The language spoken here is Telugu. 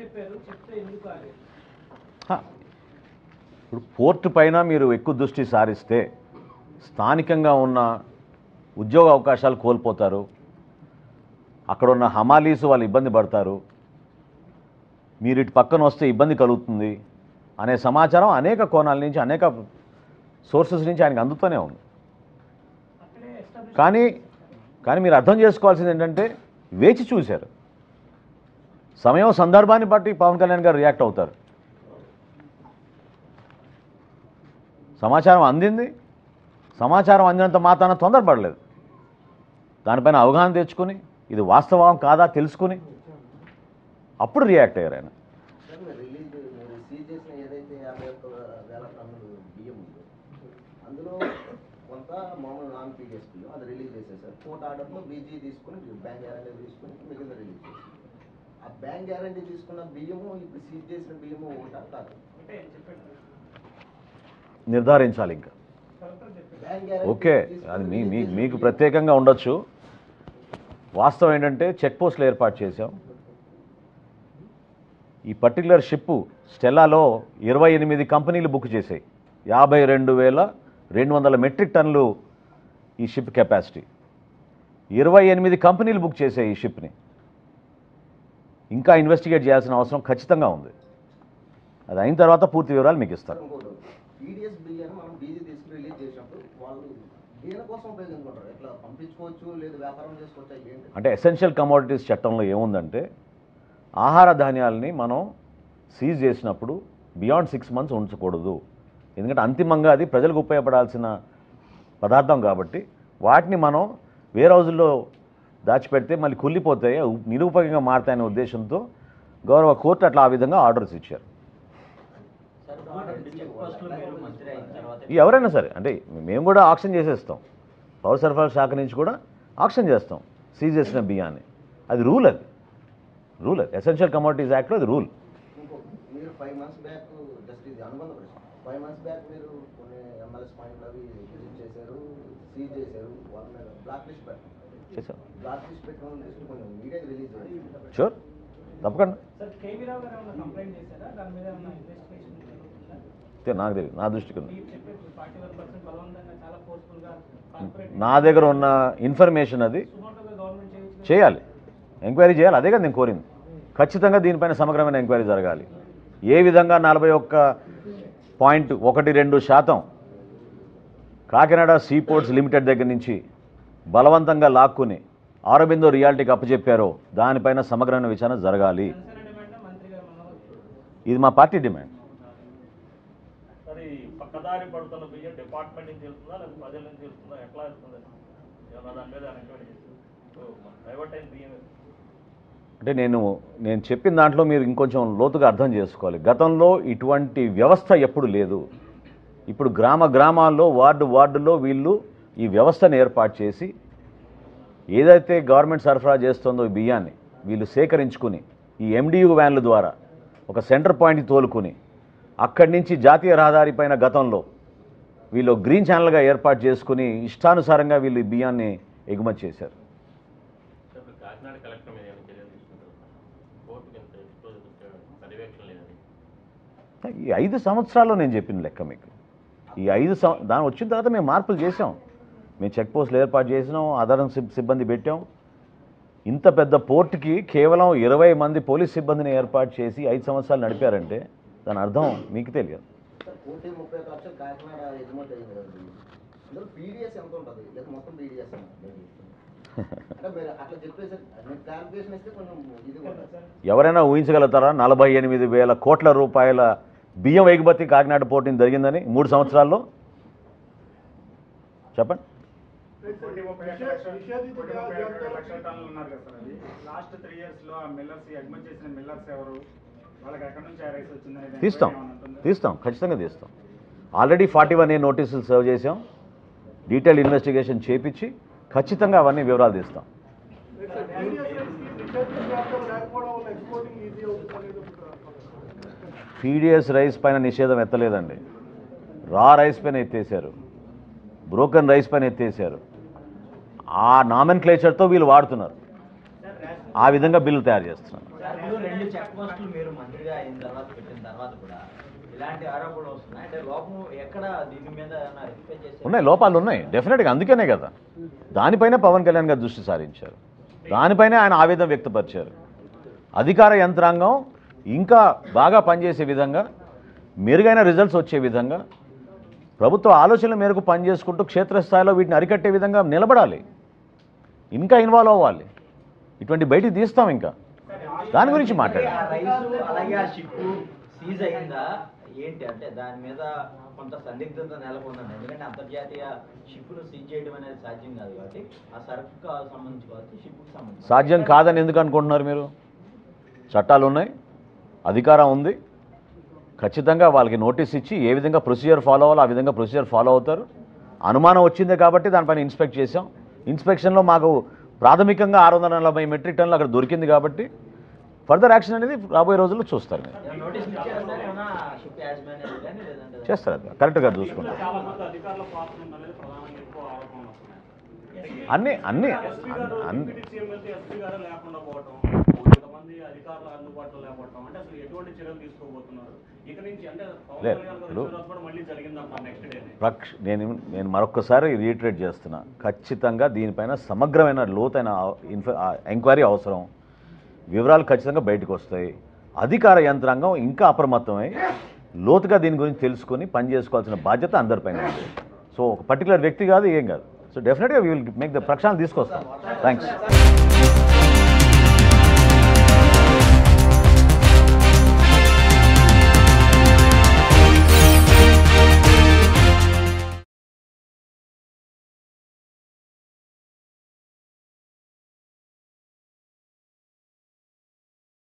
చెప్పారు చెప్తే ఎందుకు ఆగారు హ. ఇప్పుడు పోర్టు పైన మీరు ఎక్కువ దృష్టి సారిస్తే స్థానికంగా ఉన్న ఉద్యోగ అవకాశాలు కోల్పోతారు అక్కడ ఉన్న హమాలీస్ వాళ్ళు ఇబ్బంది పడతారు మీరు ఇటు పక్కన వస్తే ఇబ్బంది కలుగుతుంది అనే సమాచారం అనేక కోణాల నుంచి అనేక సోర్సెస్ నుంచి ఆయనకు అందుతూనే ఉంది అక్కడే ఎస్టాబ్లిష్ కానీ కానీ మీరు అర్థం చేసుకోవాల్సింది ఏంటంటే వేచి చూశారు సమయం సందర్భాన్ని బట్టి పవన్ కళ్యాణ్ గారు రియాక్ట్ అవుతారు సమాచారం అందింది సమాచారం అందినంత మాత్రాన తొందరపడలేదు దానిపైన అవగాహన తెచ్చుకొని ఇది వాస్తవం కాదా తెలుసుకుని అప్పుడు రియాక్ట్ అయ్యారు ఆయన సార్ మీరు రిలీజ్ మీరు సీజ్ చేసిన ఏదైతే యాభై ఒక్క వేల టన్నులు బియ్యం ఉందో అందులో కొంత మామూలు నాన్ పీడిఎస్ బియ్యం అది రిలీజ్ చేసేసారు కోర్ట్ ఆర్డర్లో బీజీ తీసుకుని బ్యాంక్ గ్యారంటీ తీసుకుని మిగిలిన రిలీజ్ చేశారు ఆ బ్యాంక్ గ్యారంటీ తీసుకున్న బియ్యము ఇప్పుడు సీజ్ చేసిన బియ్యము ఒకటా కాదు అంటే చెప్పాడు నిర్ధారించాలి ఇంకా కలెక్టర్ చెప్పాడు బ్యాంక్ గ్యారంటీ ఓకే తీసుకుని అది మీ release మీ చేసిన మీకు బియ్యం. ప్రత్యేకంగా ఉండొచ్చు వాస్తవం ఏంటంటే చెక్ పోస్టులు ఏర్పాటు చేశాం ఈ పర్టికులర్ షిప్ స్టెల్లాలో ఇరవై ఎనిమిది కంపెనీలు బుక్ చేశాయి యాభై రెండు వేల రెండు వందల మెట్రిక్ టన్నులు ఈ షిప్ కెపాసిటీ ఇరవై ఎనిమిది కంపెనీలు బుక్ చేశాయి ఈ షిప్ని ఇంకా ఇన్వెస్టిగేట్ చేయాల్సిన అవసరం ఖచ్చితంగా ఉంది అది అయిన తర్వాత పూర్తి వివరాలు మీకు ఇస్తారు ఇంకోటి పీడిఎస్ బియ్యాన్ని మనం బీజీ తీసుకుని రిలీజ్ చేసినప్పుడు వాళ్ళు దేనికోసం ఉపయోగించుకుంటారు ఎట్లా పంపించుకోవచ్చు లేదు వ్యాపారం చేసుకోవచ్చా ఏంటి అంటే ఎసెన్షియల్ కమోడిటీస్ చట్టంలో ఏముందంటే ఆహార ధాన్యాలని మనం సీజ్ చేసినప్పుడు బియాండ్ సిక్స్ మంత్స్ ఉంచకూడదు ఎందుకంటే అంతిమంగా అది ప్రజలకు ఉపయోగపడాల్సిన పదార్థం కాబట్టి వాటిని మనం వేరే రోజుల్లో దాచిపెడితే మళ్ళీ కుళ్ళిపోతాయి ఉ- నిరుపయోగంగా మారతాయనే ఉద్దేశంతో గౌరవ కోర్టు అట్లా ఆ విధంగా ఆర్డర్స్ ఇచ్చారు సార్ ఇప్పుడు రెండు చెక్ పోస్టులు మీరు మంత్రి అయిన తర్వాత ఈ ఎవరైనా సరే అంటే మేము కూడా ఆక్షన్ చేసేస్తాం పౌర సరఫరాల శాఖ నుంచి కూడా ఆక్షన్ చేస్తాం సీజ్ చేసిన బియ్యాన్ని అది రూల్ అది రూల్ అది ఎసెన్షియల్ కమోడిటీస్ యాక్ట్లో అది రూల్ ఇంకో మీరు ఫైవ్ మంత్స్ బ్యాక్ జస్ట్ ఇది అనుబంధ ప్రశ్న ఫైవ్ మంత్స్ బ్యాక్ మీరు కొన్ని ఎంఎల్ఎస్ పాయింట్లు అవి విజిట్ చేశారు సీజ్ చేశారు వాళ్ళ మీద బ్లాక్ లిస్ట్ పెట్టారు చేసాం బ్లాక్ లిస్ట్ పెట్టిన లిస్ట్ కొంచెం మీడియాకి రిలీజ్ చేయాలి షూర్ తప్పకుండా సార్ కేవీ రావు గారు ఏమైనా కంప్లైంట్ చేశారా దాని మీద ఏమైనా ఇన్వెస్టిగేషన్ జరుగుతుందా అంతే నాకు తెలియదు నా దృష్టికి ఉంది. మీరు చెప్పే ఫార్టీ వన్ పర్సెంట్ బలవంతంగా చాలా ఫోర్స్ఫుల్గా కార్పొరేట్ నా దగ్గర ఉన్న ఇన్ఫర్మేషన్ అది సుమోటోగా గవర్నమెంట్ చేయొచ్చు చేయాలి ఎంక్వైరీ చేయాలి అదే కదా నేను కోరింది ఖచ్చితంగా దీనిపైన సమగ్రమైన ఎంక్వైరీ జరగాలి ఏ విధంగా నలభై ఒక్క పాయింట్ ఒకటి రెండు శాతం కాకినాడ సీ పోర్ట్స్ లిమిటెడ్ దగ్గర నుంచి బలవంతంగా లాక్కుని ఆరోబిందో రియాలిటీకి అప్పచెప్పారో దానిపైన సమగ్రమైన విచారణ జరగాలి జనసేన డిమాండ్ మంత్రి గారు మనోహర్ ఇది మా పార్టీ డిమాండ్ మరి పక్కదారి పడుతున్న బియ్యం డిపార్ట్మెంట్ నుంచి వెళ్తుందా లేదా ప్రజల నుంచి వెళ్తుందా ఎట్లా వెళ్తుంది ఏమన్నా దాని మీద ఎంక్వైరీ చేసి ప్రైవేట్ అయిన బియ్యం అంటే నేను నేను చెప్పిన దాంట్లో మీరు ఇంకొంచెం లోతుగా అర్థం చేసుకోవాలి గతంలో ఇటువంటి వ్యవస్థ ఎప్పుడు లేదు ఇప్పుడు గ్రామ గ్రామాల్లో వార్డు వార్డులో వీళ్ళు ఈ వ్యవస్థను ఏర్పాటు చేసి ఏదైతే గవర్నమెంట్ సరఫరా చేస్తుందో ఈ బియ్యాన్ని వీళ్ళు సేకరించుకుని ఈ ఎండియు వ్యాన్ల ద్వారా ఒక సెంటర్ పాయింట్కి తోలుకుని అక్కడి నుంచి జాతీయ రహదారి పైన గతంలో వీళ్ళు గ్రీన్ ఛానల్గా ఏర్పాటు చేసుకుని ఇష్టానుసారంగా వీళ్ళు ఈ బియ్యాన్ని ఎగుమతి చేశారు ఇప్పుడు కాకినాడ కలెక్టర్ మీద ఏమైనా చర్యలు తీసుకుంటారు కోర్టుకి ఎంత ఎక్స్పోజ్ పర్యవేక్షణ లేదని ఈ ఐదు సంవత్సరాల్లో నేను చెప్పిన లెక్క మీకు ఈ ఐదు సం దాని వచ్చిన తర్వాత మేము మార్పులు చేసాం మేము చెక్ పోస్టులు ఏర్పాటు చేసినాం ఆధారం సిబ్- సిబ్బంది పెట్టాం ఇంత పెద్ద పోర్టుకి కేవలం ఇరవై మంది పోలీస్ సిబ్బందిని ఏర్పాటు చేసి ఐదు సంవత్సరాలు నడిపారంటే దాని అర్థం మీకు తెలియదు సార్ కోటి ముప్పై ఒక్క లక్షలు కాకినాడ ఎగుమతి అయింది కదండి అందులో పీడిఎస్ ఎంత ఉంటుంది లేదా మొత్తం పీడిఎస్ అంటే మీరు అట్లా చెప్పేసి మీరు క్లారిఫికేషన్ ఇస్తే కొంచెం ఇది కూడా ఎవరైనా ఊహించగలుగుతారా నలభై ఎనిమిది వేల కోట్ల రూపాయల బియ్యం ఎగుమతి కాకినాడ పోర్టుని జరిగిందని మూడు సంవత్సరాల్లో చెప్పండి కోటి ముప్పై ఒక్క లక్షలు కోటి ముప్పై ఒక్క లక్షల టన్నులు ఉన్నారు కదా సార్ అది లాస్ట్ త్రీ ఇయర్స్ లో ఆ మిల్లర్స్ ఎగుమతి చేసిన మిల్లర్స్ ఎవరు వాళ్ళకి ఎక్కడి నుంచి ఆ రైస్ వచ్చిందని తీస్తాం తీస్తాం ఖచ్చితంగా తీస్తాం ఆల్రెడీ ఫార్టీ వన్ ఏ నోటీసులు సర్వ్ చేసాం డీటెయిల్ ఇన్వెస్టిగేషన్ చేపించి ఖచ్చితంగా అవన్నీ వివరాలు తీస్తాం పీడిఎస్ రైస్ పైన నిషేధం ఎత్తలేదండి రా రైస్ పైన ఎత్తేసారు బ్రోకన్ రైస్ పైన ఎత్తేసారు ఆ నామెన్ క్లేచర్తో వీళ్ళు వాడుతున్నారు ఆ విధంగా బిల్లు తయారు చేస్తున్నాను సార్, ఇప్పుడు రెండు చెక్ పోస్టులు మీరు మంత్రిగా అయిన తర్వాత పెట్టిన తర్వాత కూడా ఇలాంటి ఆరోపణలు వస్తున్నాయి అంటే లోపం ఎక్కడ దీని మీద ఏమైనా రెక్టిఫై చేసే ఉన్నాయి లోపాలు ఉన్నాయి డెఫినెట్గా అందుకనే కదా దానిపైనే పవన్ కళ్యాణ్ గారు దృష్టి సారించారు దానిపైనే ఆయన ఆవేదన వ్యక్తపరిచారు అధికార యంత్రాంగం ఇంకా బాగా పనిచేసే విధంగా మెరుగైన రిజల్ట్స్ వచ్చే విధంగా ప్రభుత్వ ఆలోచనల మేరకు పనిచేసుకుంటూ క్షేత్రస్థాయిలో వీటిని అరికట్టే విధంగా నిలబడాలి ఇంకా ఇన్వాల్వ్ అవ్వాలి ఇటువంటి బయటికి తీస్తాం ఇంకా దాని గురించి ఆ మాట్లాడాలి రైసు అలాగే ఆ షిప్ సీజ్ అయిందా ఏంటి అంటే దాని మీద కొంత సందిగ్ధత నెలకొందండి ఎందుకంటే అంతర్జాతీయ షిప్ను సీజ్ చేయడం అనేది సాధ్యం కాదు కాబట్టి ఆ సరుకు సంబంధించి కావచ్చు షిప్కి సంబంధించి సాధ్యం కాదని ఎందుకు అనుకుంటున్నారు మీరు చట్టాలు ఉన్నాయి అధికారం ఉంది ఖచ్చితంగా వాళ్ళకి నోటీస్ ఇచ్చి ఏ విధంగా ప్రొసీజర్ ఫాలో అవ్వాలో ఆ విధంగా ప్రొసీజర్ ఫాలో అవుతారు అనుమానం వచ్చిందే కాబట్టి దానిపైన ఇన్స్పెక్ట్ చేసాం ఇన్స్పెక్షన్లో మాకు ప్రాథమికంగా ఆరు వందల నలభై మెట్రిక్ టన్నులు అక్కడ దొరికింది కాబట్టి ఫర్దర్ యాక్షన్ అనేది రాబోయే రోజుల్లో చూస్తారు మీరు ఏమైనా నోటీసులు ఇచ్చారా సార్ ఏమైనా షిప్ యాజమాన్యాలు కానీ లేదంటే చేస్తారు అది కరెక్ట్గా చూసుకుంటారు చాలా మంది అధికారుల పాత్ర ఉందనేది ప్రధానంగా ఎక్కువ ఆరోపణలు వస్తున్నాయి అన్ని అన్ని ఎస్పీ గారు అన్ని డిప్యూటీ సీఎం వెళ్తే ఎస్పీ గారు లేకుండా పోవటం కొంతమంది అధికారులు అందుబాటులో లేకపోవటం అంటే అసలు ఎటువంటి చర్యలు తీసుకోబోతున్నారు ఇక నుంచి అంటే పవన్ లేదు, కళ్యాణ్ గారు ఇప్పుడు- వచ్చిన తర్వాత కూడా మళ్ళీ జరిగిందంట నెక్స్ట్ డే ప్రక్ష నేను నేను మరొకసారి రీట్రేట్ చేస్తున్నా ఖచ్చితంగా దీనిపైన సమగ్రమైన లోతైన ఇన్ఫ ఎంక్వైరీ అవసరం వివరాలు ఖచ్చితంగా బయటకు వస్తాయి అధికార యంత్రాంగం ఇంకా అప్రమత్తమై లోతుగా దీని గురించి తెలుసుకొని పని చేసుకోవాల్సిన బాధ్యత అందరిపైన ఉంది సో ఒక పర్టికులర్ వ్యక్తి కాదు ఏం కాదు సో డెఫినెట్గా వీ విల్ మేక్ ద ప్రక్షాళన తీసుకొస్తాం థ్యాంక్స్